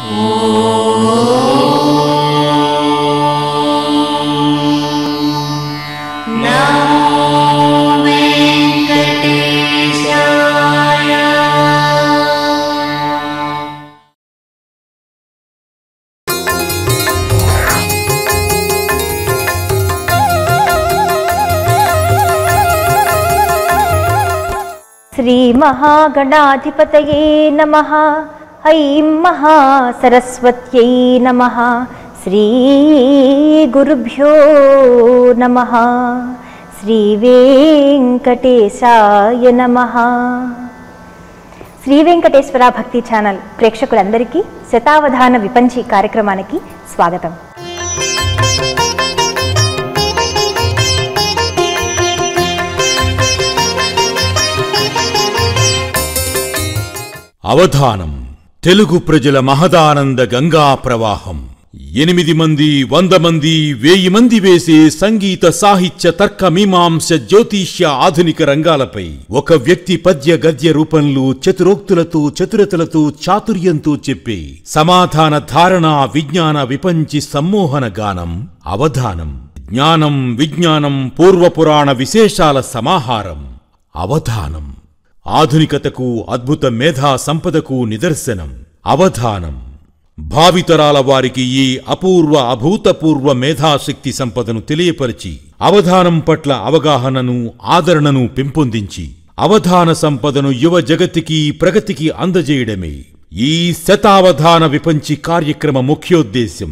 శ్రీమహాగణాధిపతయే నమ ఐం మహాసరస్వత్యై నమ శ్రీగురుభ్యో నమ శ్రీవేంకటేశాయ నమ శ్రీ వెంకటేశ్వర భక్తి ఛానల్ ప్రేక్షకులందరికీ శతావధాన విపంచి కార్యక్రమానికి స్వాగతం అవధానం తెలుగు ప్రజల మహదానంద గంగా ప్రవాహం ఎనిమిది మంది వంద మంది వేయి మంది వేసే సంగీత సాహిత్య తర్క మీమాంస జ్యోతిష్య ఆధునిక రంగాలపై ఒక వ్యక్తి పద్య గద్య రూపంలో చతురోక్తులతో చతురతలతో చాతుర్యంతో చెప్పే సమాధాన ధారణ విజ్ఞాన విపంచి సమ్మోహన గానం అవధానం జ్ఞానం విజ్ఞానం పూర్వపురాణ విశేషాల సమాహారం అవధానం ఆధునికతకు అద్భుత మేధా సంపదకు నిదర్శనం అవధానం భావితరాల వారికి ఈ అపూర్వ అభూతపూర్వ మేధాశక్తి సంపదను తెలియపరిచి అవధానం పట్ల అవగాహనను ఆదరణను పెంపొందించి అవధాన సంపదను యువ జగతికి ప్రగతికి అందజేయడమే ఈ శతావధాన విపంచి కార్యక్రమ ముఖ్యోద్దేశ్యం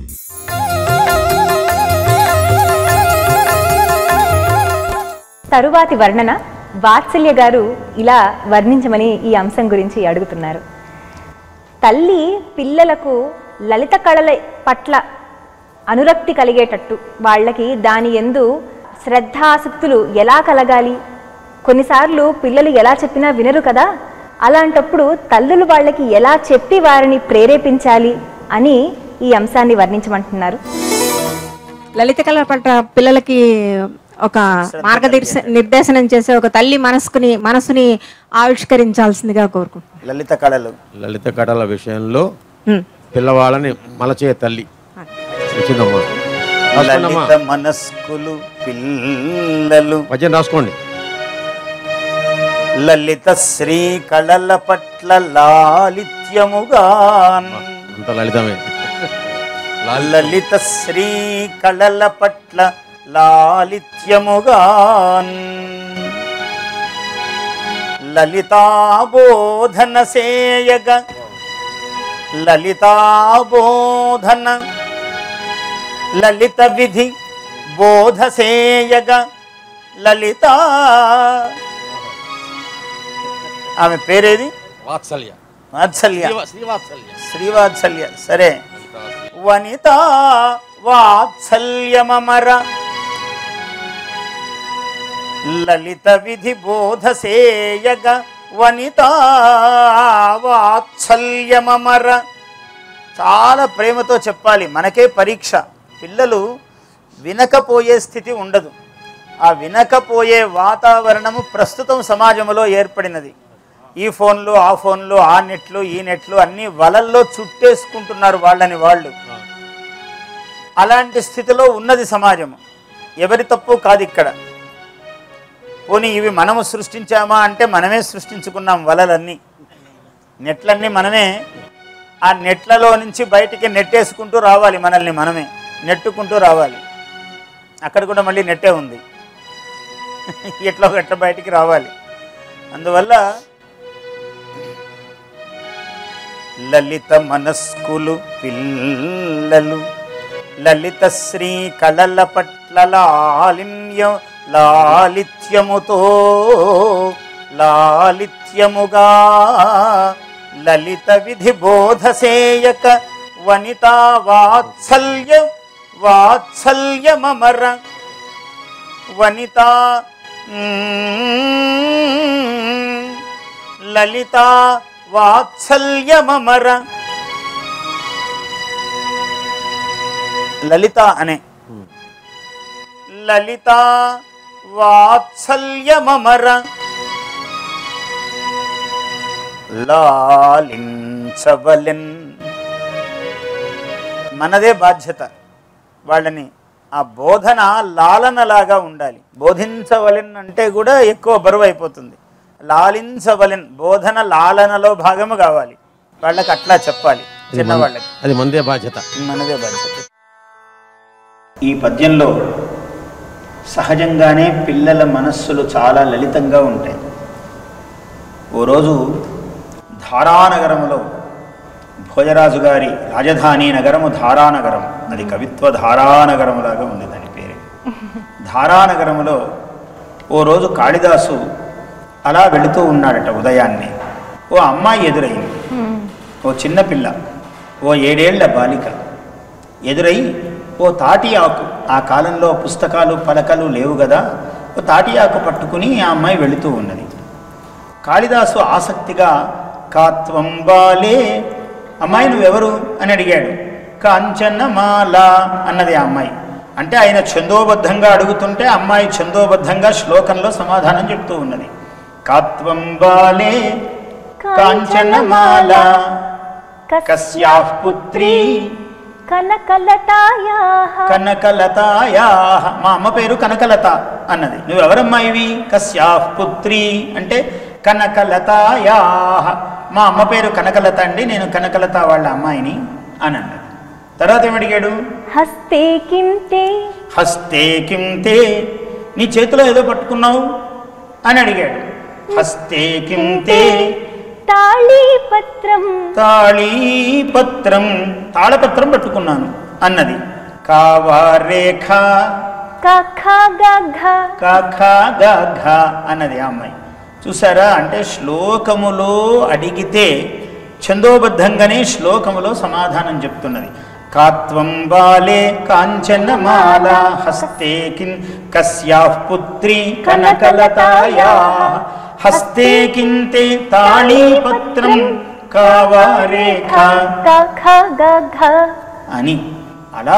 తరువాతి వర్ణన వాత్సల్య గారు ఇలా వర్ణించమని ఈ అంశం గురించి అడుగుతున్నారు తల్లి పిల్లలకు లలిత కళల పట్ల అనురక్తి కలిగేటట్టు వాళ్ళకి దాని ఎందు శ్రద్ధాసక్తులు ఎలా కలగాలి కొన్నిసార్లు పిల్లలు ఎలా చెప్పినా వినరు కదా అలాంటప్పుడు తల్లులు వాళ్ళకి ఎలా చెప్పి వారిని ప్రేరేపించాలి అని ఈ అంశాన్ని వర్ణించమంటున్నారు లలిత కళ పట్ల పిల్లలకి ఒక మార్గదర్శ నిర్దేశనం చేసే ఒక తల్లి మనసుకుని మనసుని ఆవిష్కరించాల్సిందిగా కోరుకుంటున్నాను లలిత కళలు లలిత కళల విషయంలో పిల్లవాళ్ళని మలచే తల్లి వచ్చిందమ్మా రాసుకోండమ్మా. లలిత మనస్కులు పిల్లలు పద్యం రాసుకోండి లలిత శ్రీ కళల పట్ల లాలిత్యముగా అంత లలితమే లలిత శ్రీ కళల పట్ల లాలిత్యముగా లలితాబోధన సేయగ లలితాబోధన లలిత విధి బోధసేయగ లలిత ఆమె పేరేది వాత్సల్య వాత్సల్య శ్రీవాత్సల్య శ్రీవాత్సల్య సరే వనిత వాత్సల్యమర లలిత విధి బోధసేయగ వనిత వాత్సల్యమర చాలా ప్రేమతో చెప్పాలి మనకే పరీక్ష పిల్లలు వినకపోయే స్థితి ఉండదు ఆ వినకపోయే వాతావరణము ప్రస్తుతం సమాజంలో ఏర్పడినది ఈ ఫోన్లు ఆ ఫోన్లు ఆ నెట్లు ఈ నెట్లు అన్ని వలల్లో చుట్టేసుకుంటున్నారు వాళ్ళని వాళ్ళు అలాంటి స్థితిలో ఉన్నది సమాజము ఎవరి తప్పు కాదు ఇక్కడ పోనీ ఇవి మనము సృష్టించామా అంటే మనమే సృష్టించుకున్నాం వలలన్నీ నెట్లన్నీ మనమే ఆ నెట్లలో నుంచి బయటికి నెట్టేసుకుంటూ రావాలి మనల్ని మనమే నెట్టుకుంటూ రావాలి అక్కడ కూడా మళ్ళీ నెట్టే ఉంది ఎట్లా గట్ల బయటికి రావాలి అందువల్ల లలిత మనస్కులు పిల్లలు లలిత శ్రీ కళల పట్ల లాలిన్య లాలిత్యముతో లాలిత్యముగా లలిత విధి బోధసేయక వనితా వాత్సల్య వాత్సల్యమర వనిత మ్మ్, లలిత వాత్సల్యమర లలిత అనే లలిత వాత్సల్యమర లాలించవలెన్ మనదే బాధ్యత వాళ్ళని ఆ బోధన లాలనలాగా ఉండాలి బోధించవలెన్ అంటే కూడా ఎక్కువ బరువు అయిపోతుంది లాలించవలెన్ బోధన లాలనలో భాగము కావాలి వాళ్ళకి అట్లా చెప్పాలి చిన్నవాళ్ళకి అది మందే బాధ్యత మనదే బాధ్యత ఈ పద్యంలో సహజంగానే పిల్లల మనస్సులు చాలా లలితంగా ఉంటాయి ఓ రోజు ధారానగరములో భోజరాజు గారి రాజధాని నగరము ధారానగరం అది కవిత్వ ధారానగరములాగా ఉంది దాని పేరు ధారానగరములో ఓ రోజు కాళిదాసు అలా వెళుతూ ఉన్నాడట ఉదయాన్నే ఓ అమ్మాయి ఎదురైంది ఓ చిన్న పిల్ల ఓ ఏడేళ్ల బాలిక ఎదురై ఓ తాటి ఆకు ఆ కాలంలో పుస్తకాలు పలకలు లేవు కదా ఓ తాటి ఆకు పట్టుకుని ఆ అమ్మాయి వెళుతూ ఉన్నది కాళిదాసు ఆసక్తిగా కాత్వం బాలే అమ్మాయి నువ్వెవరు అని అడిగాడు కాంచనమాల అన్నది ఆ అమ్మాయి అంటే ఆయన ఛందోబద్ధంగా అడుగుతుంటే అమ్మాయి ఛందోబద్ధంగా శ్లోకంలో సమాధానం చెప్తూ ఉన్నది కాత్వం బాలే కాంచనమాల కస్యాః పుత్రీ కనకలతాయా కనకలతాయా మా అమ్మ పేరు కనకలత అన్నది నువ్వెవరమ్మా ఇవి కశ్యాఫ్ పుత్రి అంటే కనకలతాయా మా అమ్మ పేరు కనకలత అండి నేను కనకలత వాళ్ళ అమ్మాయిని అని అన్నది తర్వాత ఏమడిగాడు హస్తే కింతే హస్తే కిం తే నీ చేతిలో ఏదో పట్టుకున్నావు అని అడిగాడు హస్తే కిం తే తాళీపత్రం తాళీపత్రం తాళపత్రం పట్టుకున్నాను అన్నది కావారేఖ కఖ గఘ కఖ గఘ అన్నది ఆ అమ్మాయి చూసారా అంటే శ్లోకములో అడిగితే ఛందోబద్ధంగానే శ్లోకములో సమాధానం చెప్తున్నది కాత్వం బాలే కాంచనమాల హస్తే కిన్ కస్యాః పుత్రి కనకలతాయా హస్తే కింతే తాళీపత్రం కావారేఖ కఖ గఘ అని అలా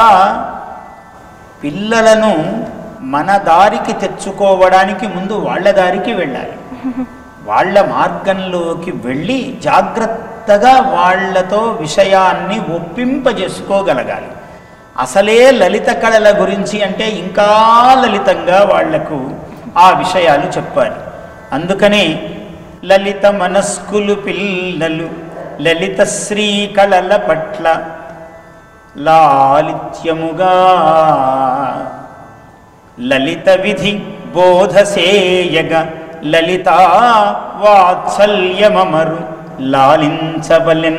పిల్లలను మన దారికి తెచ్చుకోవడానికి ముందు వాళ్ళ దారికి వెళ్ళాలి వాళ్ళ మార్గంలోకి వెళ్ళి జాగ్రత్తగా వాళ్ళతో విషయాన్ని ఒప్పింపజేసుకోగలగాలి అసలే లలిత కళల గురించి అంటే ఇంకా లలితంగా వాళ్లకు ఆ విషయాలు చెప్పాలి అందుకనే లలిత మనస్కులు పిల్లలు లలిత శ్రీ కళల పట్ల లాలిత్యముగా లలిత విధి బోధసేయగ లలిత వాత్సల్యమమరు లాలించబలెన్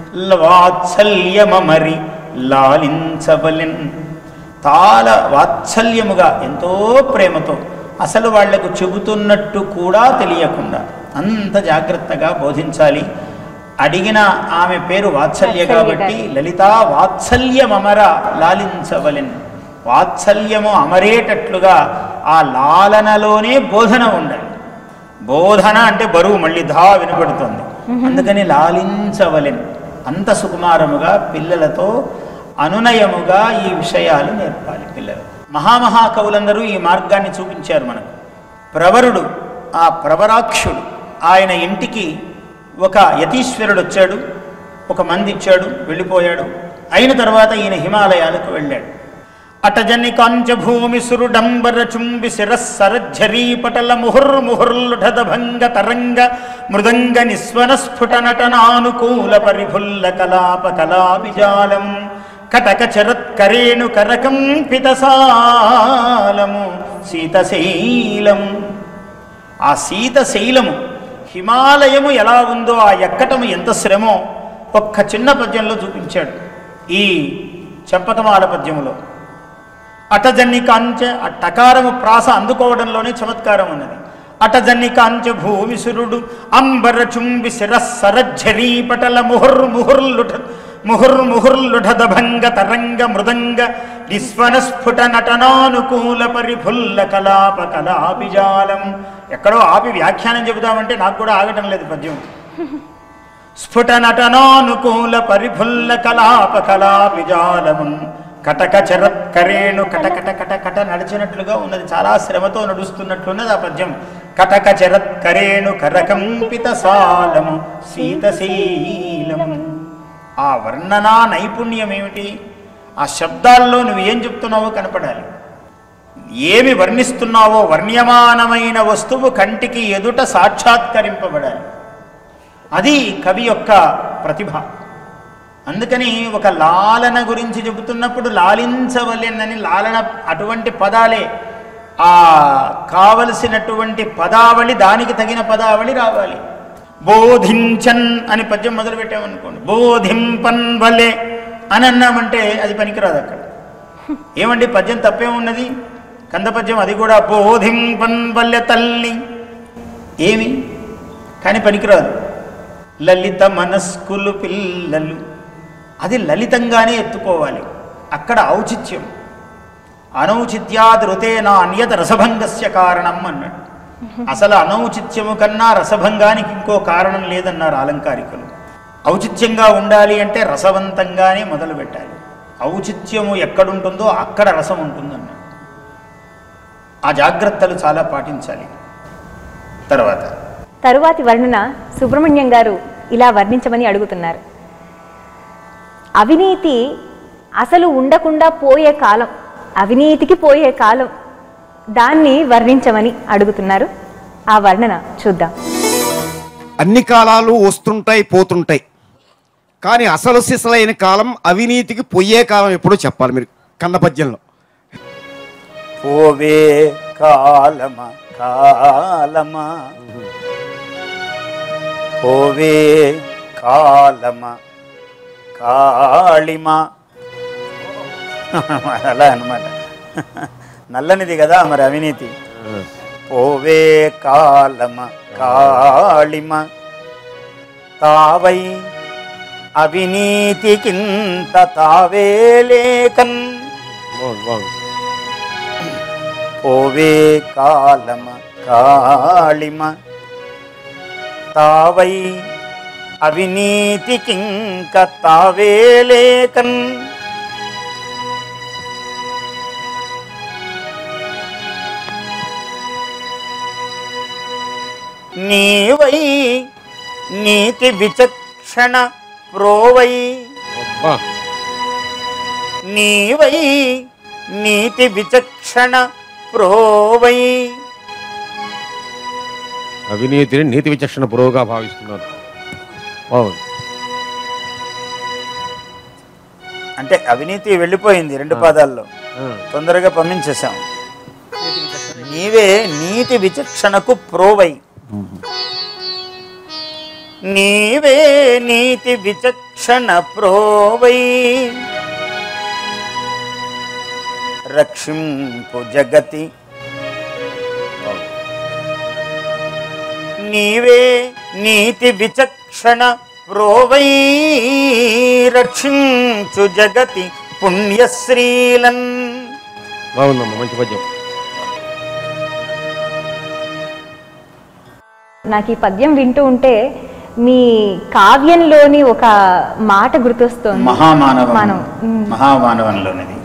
వాత్సల్యమమరి లాలించబలెన్ తాళ వాత్సల్యముగా ఎంతో ప్రేమతో అసలు వాళ్లకు చెబుతున్నట్టు కూడా తెలియకుండా అంత జాగ్రత్తగా బోధించాలి అడిగిన ఆమె పేరు వాత్సల్య వాత్సల్య కాబట్టి లలితా వాత్సల్యమమర లాలించవలెన్ వాత్సల్యము అమరేటట్లుగా ఆ లాలనలోనే బోధన ఉండాలి బోధన అంటే బరువు మళ్ళీ ధా వినపడుతుంది అందుకని లాలించవలెన్ అంత సుకుమారముగా పిల్లలతో అనునయముగా ఈ విషయాలు నేర్పాలి పిల్లలు మహామహా కవులందరూ ఈ మార్గాన్ని చూపించారు మనకు ప్రవరుడు ఆ ప్రవరాక్షుడు ఆయన ఇంటికి ఒక యతీశ్వరుడు వచ్చాడు ఒక మంది ఇచ్చాడు వెళ్ళిపోయాడు అయిన తర్వాత ఈయన హిమాలయాలకు వెళ్ళాడు అటజని కాంచభూమి సురుడంబర చుంబి శిరస్సరఝరీ పటల ముహుర్ముహుర్లుఢద భంగ తరంగ మృదంగ నిస్వన స్ఫుట నటనానుకూల పరిఫుల్ల కలాప కలాపిజాలం కటక చరత్కరేణు కరకంపిత సాలము సీతశైలము ఆ సీతశైలము హిమాలయము ఎలా ఉందో ఆ ఎక్కటము ఎంత శ్రమో ఒక్క చిన్న పద్యంలో చూపించాడు ఈ చంపతమాల పద్యములో అటజన్ని కాంచ ఆ టకారము ప్రాస అందుకోవడంలోనే చమత్కారం ఉన్నది అటజన్ని కాంచ భూమిసురుడు అంబర చుంబి శిరస్సరఝరీ పటల ముహుర్ ముహుర్లుఠ ముహుర్ ముహుర్లుఢద భంగ తరంగ మృదంగ నిస్వన స్ఫుట నటనానుకూల పరిఫుల్ల కలాప కలాపిజాలం ఎక్కడో ఆపి వ్యాఖ్యానం చెబుదామంటే నాకు కూడా ఆగటం లేదు పద్యం స్ఫుట నటనానుకూల పరిఫుల్ల కలాప కలాపిజాలము కటక చరత్కరేణు కటకట కటకట నడిచినట్లుగా ఉన్నది చాలా శ్రమతో నడుస్తున్నట్లున్నది ఆ పద్యం కటక చరత్కరేణు కరకంపిత సాలము సీతశీలము ఆ వర్ణనా నైపుణ్యం ఏమిటి ఆ శబ్దాల్లో నువ్వు ఏం చెప్తున్నావో కనపడాలి ఏమి వర్ణిస్తున్నావో వర్ణ్యమానమైన వస్తువు కంటికి ఎదుట సాక్షాత్కరింపబడాలి అది కవి యొక్క ప్రతిభ అందుకని ఒక లాలన గురించి చెబుతున్నప్పుడు లాలించవలెనని లాలన అటువంటి పదాలే ఆ కావలసినటువంటి పదావళి దానికి తగిన పదావళి రావాలి బోధించన్ అని పద్యం మొదలు పెట్టామనుకోండి బోధింపన్ వలె అని అన్నామంటే అది పనికిరాదు అక్కడ ఏమండి పద్యం తప్పే ఉన్నది కంద పద్యం అది కూడా బోధింపన్ వల్లె తల్లి ఏమి కానీ పనికిరాదు లలిత మనస్కులు పిల్లలు అది లలితంగానే ఎత్తుకోవాలి అక్కడ ఔచిత్యం అనౌచిత్యాద్ రుతేన అన్యత రసభంగస్య కారణం అన్నాడు అసలు అనౌచిత్యము కన్నా రసభంగానికి ఇంకో కారణం లేదన్నారు అలంకారికులు ఔచిత్యంగా ఉండాలి అంటే రసవంతంగానే మొదలు పెట్టాలి ఔచిత్యము ఎక్కడుంటుందో అక్కడ రసం ఉంటుందన్నాడు ఆ జాగ్రత్తలు చాలా పాటించాలి తర్వాత తరువాతి వర్ణన సుబ్రహ్మణ్యం గారు ఇలా వర్ణించమని అడుగుతున్నారు అవినీతి అసలు ఉండకుండా పోయే కాలం అవినీతికి పోయే కాలం దాన్ని వర్ణించమని అడుగుతున్నారు ఆ వర్ణన చూద్దాం అన్ని కాలాలు వస్తుంటాయి పోతుంటాయి కానీ అసలు సిసలైన కాలం అవినీతికి పొయ్యే కాలం ఎప్పుడో చెప్పాలి మీరు కన్న పద్యంలో పోవే కాలమ కాలమ పోవే కాలమ కాళిమ అలా అన్నమాట నల్లనిది కదా మరి అవినీతి పోవే కాలమ కాళిమ తావై అవినీతికింత తావే లేకన్ బాగుంది బాగుంది పోవే కాలమ కాళిమ తావై అవినీతికింక తావే లేకన్ నీవై నీతి విచక్షణ ప్రోవై అబ్బా నీవై నీతి విచక్షణ ప్రోవై అవినీతిని నీతి విచక్షణ పురోగా భావిస్తున్నారు బాగుంది అంటే అవినీతి వెళ్ళిపోయింది రెండు పాదాల్లో ఆ, తొందరగా పంపించేశాం నీవే నీతి విచక్షణకు ప్రోవై నీవే నీతి విచక్షణ ప్రోవై రక్షింపు జగతి బాగుంది. నీవే నీతి విచక్షణ ప్రోవై రక్షించు జగతి పుణ్యశ్రీలన్ బాగుందమ్మా మంచి పద్యం నాకు ఈ పద్యం వింటూ ఉంటే మీ కావ్యంలోని ఒక మాట గుర్తొస్తోంది మహామానవం మానవం. మ్మ్. మహామానవంలోనిది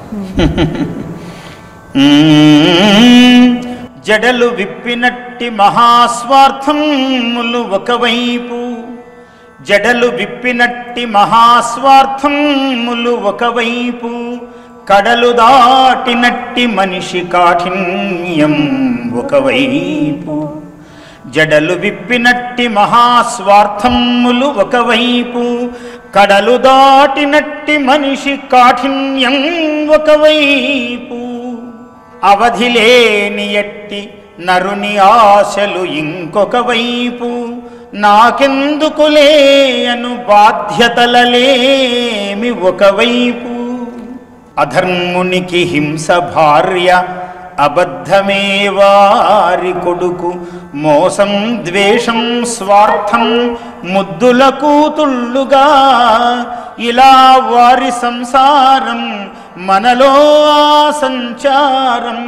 జడలు విప్పినట్టి మహాస్వార్థములు ఒకవైపు జడలు విప్పినట్టి మహాస్వార్థములు ఒకవైపు కడలు దాటినట్టి మనిషి కాఠిన్యం ఒకవైపు జడలు విప్పినట్టి మహాస్వార్థములు ఒకవైపు కడలు దాటినట్టి మనిషి కాఠిన్యం ఒకవైపు అవధి లేని ఎట్టి నరుని ఆశలు ఇంకొక వైపు నాకెందుకులే అను బాధ్యతలలేమి ఒకవైపు అధర్మునికి హింస భార్య అబద్ధమే వారి కొడుకు మోసం ద్వేషం స్వార్థం ముద్దుల కూతుళ్ళుగా ఇలా వారి సంసారం మనలో ఆ సంచారం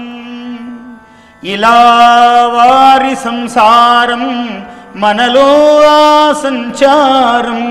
ఇలా వారి సంసారం మనలో ఆ సంచారం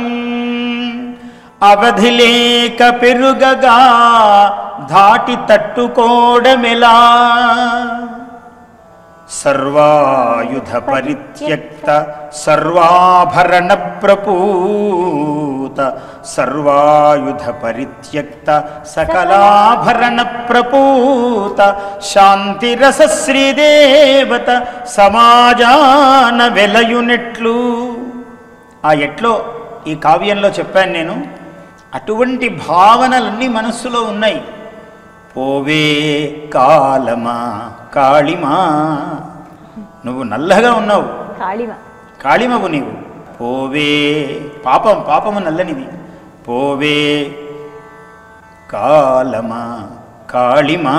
అవధి లేక పెరుగగా దాటి తట్టుకోవడమెలా సర్వాయుధ పరిత్యక్త సర్వాభరణ ప్రపూత సర్వాయుధ పరిత్యక్త సకలాభరణ ప్రపూత శాంతిరస శ్రీదేవత సమాజాన వెలయునెట్లు ఆ ఎట్లో ఈ కావ్యంలో చెప్పాను నేను అటువంటి భావనలన్నీ మనస్సులో ఉన్నాయి పోవే కాలమా కాళిమా నువ్వు నల్లగా ఉన్నావు కాళిమ కాళిమవు నీవు పోవే పాపం పాపము నల్లనిది పోవే కాలమా కాళిమా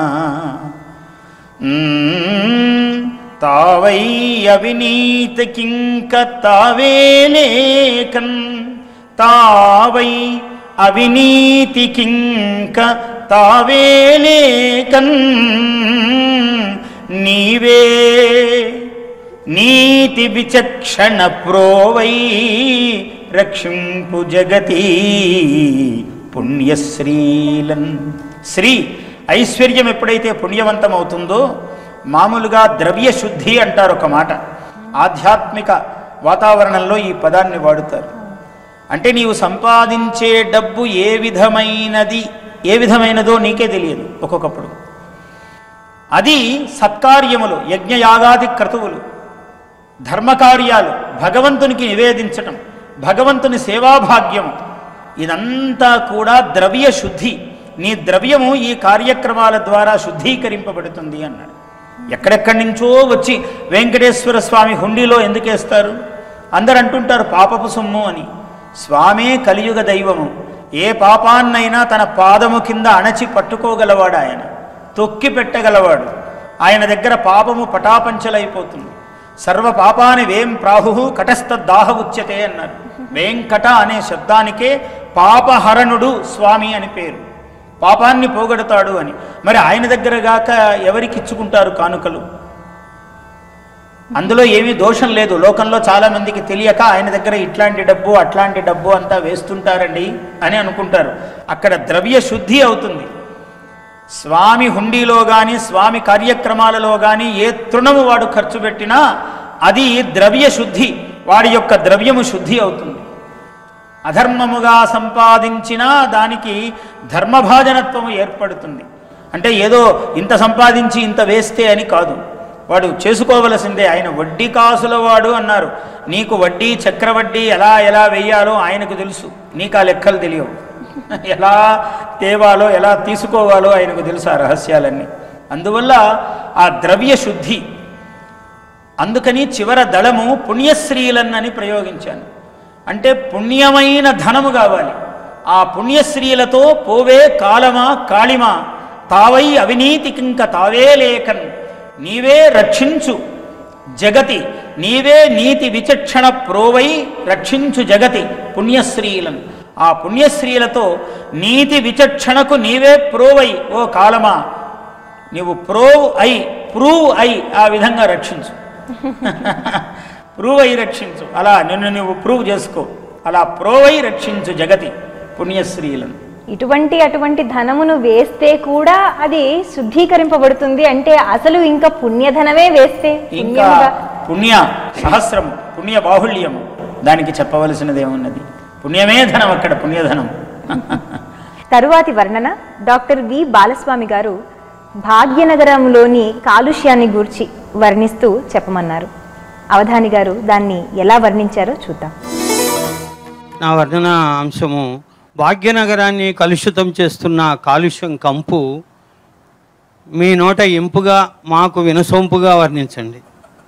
మ్మ్. తావై అవినీత కింక తావేలేకన్ తావై అవినీతి కింక తావేలేకన్ నీవే నీతి విచక్షణ ప్రోవై రక్షింపు జగతి పుణ్యశ్రీలన్ శ్రీ ఐశ్వర్యం ఎప్పుడైతే పుణ్యవంతం అవుతుందో మామూలుగా ద్రవ్య శుద్ధి అంటారు ఒక మాట ఆధ్యాత్మిక వాతావరణంలో ఈ పదాన్ని వాడుతారు అంటే నీవు సంపాదించే డబ్బు ఏ విధమైనది ఏ విధమైనదో నీకే తెలియదు ఒక్కొక్కప్పుడు అది సత్కార్యములు యజ్ఞయాగాది క్రతువులు ధర్మకార్యాలు భగవంతునికి నివేదించటం భగవంతుని సేవాభాగ్యము ఇదంతా కూడా ద్రవ్య శుద్ధి నీ ద్రవ్యము ఈ కార్యక్రమాల ద్వారా శుద్ధీకరింపబడుతుంది అన్నాడు ఎక్కడెక్కడి నుంచో వచ్చి వెంకటేశ్వర స్వామి హుండీలో ఎందుకు వేస్తారు అందరు అంటుంటారు పాపపు సొమ్ము అని స్వామే కలియుగ దైవము ఏ పాపాన్నైనా తన పాదము కింద అణచి పట్టుకోగలవాడు ఆయన తొక్కి పెట్టగలవాడు ఆయన దగ్గర పాపము పటాపంచలైపోతుంది సర్వ పాపాని వేం ప్రాహు కటస్థ దాహ ఉచ్యతే అన్నారు వేంకట అనే శబ్దానికే పాపహరణుడు స్వామి అని పేరు పాపాన్ని పోగొడతాడు అని మరి ఆయన దగ్గర గాక ఎవరికి ఇచ్చుకుంటారు కానుకలు అందులో ఏమీ దోషం లేదు లోకంలో చాలా మందికి తెలియక ఆయన దగ్గర ఇట్లాంటి డబ్బు అట్లాంటి డబ్బు అంతా వేస్తుంటారండి అని అనుకుంటారు అక్కడ ద్రవ్య శుద్ధి అవుతుంది స్వామి హుండీలో కానీ స్వామి కార్యక్రమాలలో కానీ ఏ తృణము వాడు ఖర్చు పెట్టినా అది ద్రవ్య శుద్ధి వాడి యొక్క ద్రవ్యము శుద్ధి అవుతుంది అధర్మముగా సంపాదించినా దానికి ధర్మభాజనత్వము ఏర్పడుతుంది అంటే ఏదో ఇంత సంపాదించి ఇంత వేస్తే అని కాదు వాడు చేసుకోవలసిందే ఆయన వడ్డీ కాసుల వాడు అన్నారు నీకు వడ్డీ చక్రవడ్డీ ఎలా ఎలా వెయ్యాలో ఆయనకు తెలుసు నీకు ఆ లెక్కలు తెలియవు ఎలా తేవాలో ఎలా తీసుకోవాలో ఆయనకు తెలుసు ఆ రహస్యాలన్నీ అందువల్ల ఆ ద్రవ్య శుద్ధి అందుకని చివర దళము పుణ్యశ్రీలన్నని ప్రయోగించాను అంటే పుణ్యమైన ధనము కావాలి ఆ పుణ్యశ్రీలతో పోవే కాలమా కాళిమా తావై అవినీతికింక తావే లేకన్ నీవే రక్షించు జగతి నీవే నీతి విచక్షణ ప్రోవై రక్షించు జగతి పుణ్యశ్రీలను ఆ పుణ్యశ్రీలతో నీతి విచక్షణకు నీవే ప్రోవై ఓ కాలమా నీవు ప్రోవ్ అయి ప్రూవ్ అయి ఆ విధంగా రక్షించు ప్రూవ్ అయి రక్షించు అలా నిన్ను నువ్వు ప్రూవ్ చేసుకో అలా ప్రోవ్ అయి రక్షించు జగతి పుణ్యశ్రీలను ఇటువంటి అటువంటి ధనమును వేస్తే కూడా అది శుద్ధీకరింపబడుతుంది అంటే అసలు ఇంకా పుణ్యధనమే వేస్తే ఇంకా పుణ్యముగా పుణ్య సహస్రము పుణ్య బాహుళ్యము దానికి చెప్పవలసినది ఏమున్నది పుణ్యమే ధనం అక్కడ పుణ్యధనం తరువాతి వర్ణన డాక్టర్ వి బాలస్వామి గారు భాగ్యనగరంలోని కాలుష్యాన్ని గూర్చి వర్ణిస్తూ చెప్పమన్నారు అవధాని గారు దాన్ని ఎలా వర్ణించారో చూద్దాం నా వర్ణన అంశము భాగ్యనగరాన్ని కలుషితం చేస్తున్న కాలుష్యం కంపు మీ నోట ఇంపుగా మాకు వినసొంపుగా వర్ణించండి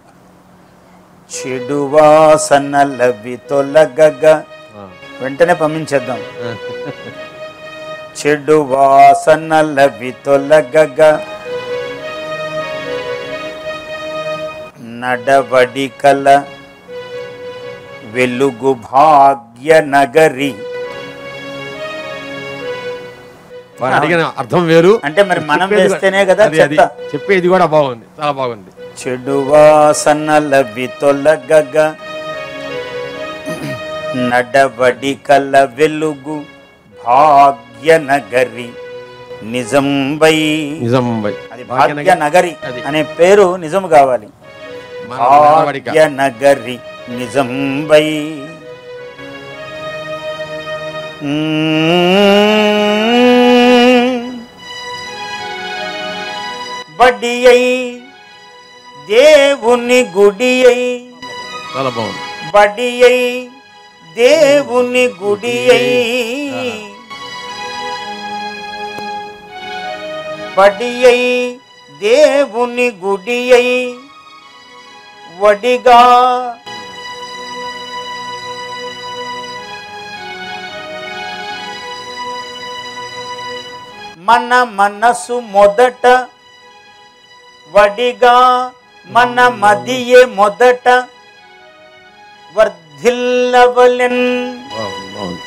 చెడు వాసనలవి తొలగగ వెంటనే పంపించేద్దాం చెడు వాసనలవి తొలగగ నడవడికల వెలుగు భాగ్య నగరి వారు అడిగిన అర్థం వేరు అంటే మరి మనం చెప్పేది కూడా- వేస్తేనే కదా అది- అది. చెత్త. చెప్పేది కూడా బాగుంది చాలా బాగుంది చెడు వాసనలవి తొలగగ నడవడి కల వెలుగు భాగ్య నగరి నిజంబై నిజామాబాద్ అది భాగ్య భాగ్యనగర్ నగరి అది. అనే పేరు నిజం కావాలి మన నడవడిక. భాగ్య నగరి నిజంబై బడి అయి దేవుని గుడి అయి చాలా బాగుంది బడి అయి దేవుని గుడి అయి బడి అయి దేవుని గుడి అయి వడిగా మన మనసు మొదట వడిగా మన మదియే మొదట వర్ధిల్లవలెన్ బాగుంది బాగుంది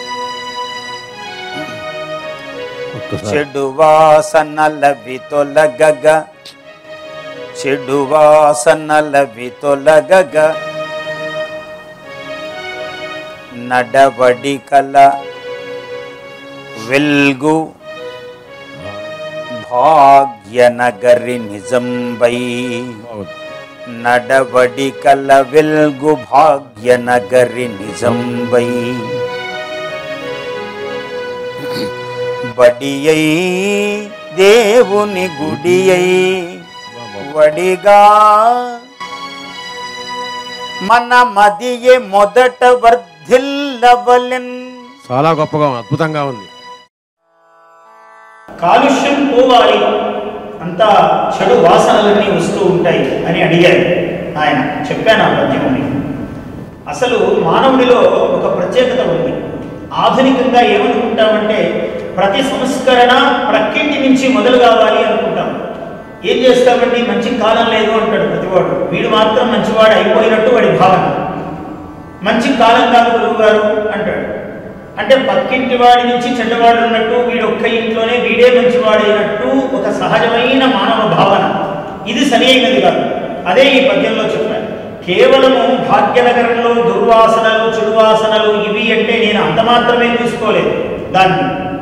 ఒక్కసారి చెడు వాసనలవి తొలగగ చెడు వాసనలవి తొలగగ నడవడి కల వెల్గు భాగ్యనగరి నిజంబై బాగుంది నడవడి కల వెల్గు భాగ్యనగరి నిజంబై బడియై దేవుని గుడియై వడిగా మన మదియే మొదట వర్ధిల్లవలెన్ చాలా గొప్పగా ఉంది అద్భుతంగా ఉంది కాలుష్యం పోవాలి అంతా చెడు వాసనలన్నీ వస్తూ ఉంటాయి అని అడిగారు ఆయన చెప్పాను ఆ పద్యముని అసలు మానవుడిలో ఒక ప్రత్యేకత ఉంది ఆధునికంగా ఏమనుకుంటామంటే ప్రతి సంస్కరణ ప్రక్కింటి నుంచి మొదలు కావాలి అనుకుంటాం ఏం చేస్తామండి మంచి కాలం లేదు అంటాడు ప్రతివాడు వీడు మాత్రం మంచివాడు అయిపోయినట్టు వాడి భావన మంచి కాలం కాదు గురువు గారు అంటాడు అంటే పక్కింటి వాడి నుంచి చెడ్డవాడు ఉన్నట్టు వీడు ఒక్క ఇంట్లోనే వీడే మంచివాడైనట్టు ఒక సహజమైన మానవ భావన ఇది సరి అయినది కాదు అదే ఈ పద్యంలో చెప్పాను కేవలము భాగ్యనగరంలో దుర్వాసనలు చెడువాసనలు ఇవి అంటే నేను అంత మాత్రమే తీసుకోలేదు దాన్ని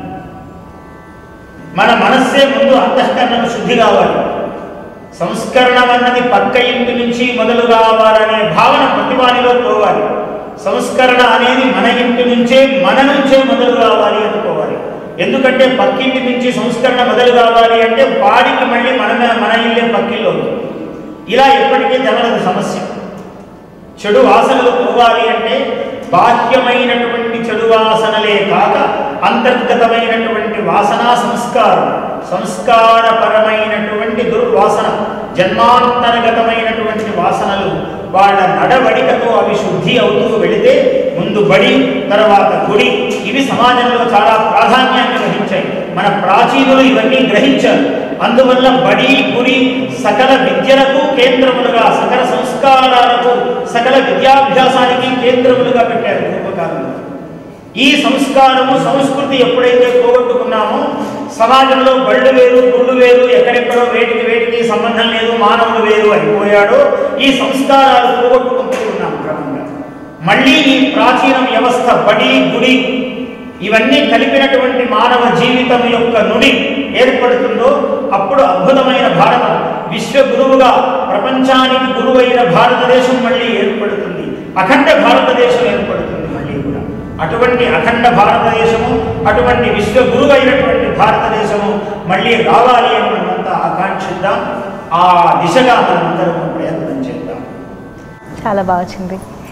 మన మనస్సే ముందు అంతఃకరణం శుద్ధి కావాలి సంస్కరణం అన్నది పక్క ఇంటి నుంచి మొదలు కావాలనే భావన ప్రతివానిలో పోవాలి సంస్కరణ అనేది మన ఇంటి నుంచే మన నుంచే మొదలు కావాలి అనుకోవాలి ఎందుకంటే పక్కింటి నుంచి సంస్కరణ మొదలు కావాలి అంటే వాడికి మళ్ళీ మన మన ఇల్లే పక్కిల్లు అవుతుంది ఇలా ఎప్పటికీ తెలవదు సమస్య చెడు వాసనలు పోవాలి అంటే బాహ్యమైనటువంటి చెడు వాసనలే కాక అంతర్గతమైనటువంటి వాసనా సంస్కారం సంస్కారపరమైనటువంటి దుర్వాసన జన్మాంతర్గతమైనటువంటి వాసనలు వాళ్ళ నడవడికతో అవి శుద్ధి అవుతూ వెళితే ముందు బడి తర్వాత గుడి ఇవి సమాజంలో చాలా ప్రాధాన్యాన్ని వహించాయి మన ప్రాచీనులు ఇవన్నీ గ్రహించారు అందువల్ల బడి గుడి సకల విద్యలకు కేంద్రములుగా సకల సంస్కారాలకు సకల విద్యాభ్యాసానికి కేంద్రములుగా పెట్టారు పూర్వకాలంలో ఈ సంస్కారము సంస్కృతి ఎప్పుడైతే పోగొట్టుకున్నామో సమాజంలో బళ్ళు వేరు గుళ్ళు వేరు ఎక్కడెక్కడో వేటికి వేటికి సంబంధం లేదు మానవుడు వేరు అయిపోయాడో ఈ సంస్కారాలు పోగొట్టుకుంటూ ఉన్నాం క్రమంగా మళ్ళీ ఈ ప్రాచీన వ్యవస్థ బడి గుడి ఇవన్నీ కలిపినటువంటి మానవ జీవితం యొక్క నుడి ఏర్పడుతుందో అప్పుడు అద్భుతమైన భారతం విశ్వ గురువుగా ప్రపంచానికి గురువైన భారతదేశం మళ్ళీ ఏర్పడుతుంది అఖండ భారతదేశం ఏర్పడుతుంది మళ్ళీ కూడా అటువంటి అఖండ భారతదేశము అటువంటి విశ్వ గురువైనటువంటి భారతదేశము మళ్ళీ రావాలి అని మనమంతా ఆకాంక్షిద్దాం ఆ దిశగా మనమందరం ప్రయత్నం చేద్దాం చాలా బాగా వచ్చింది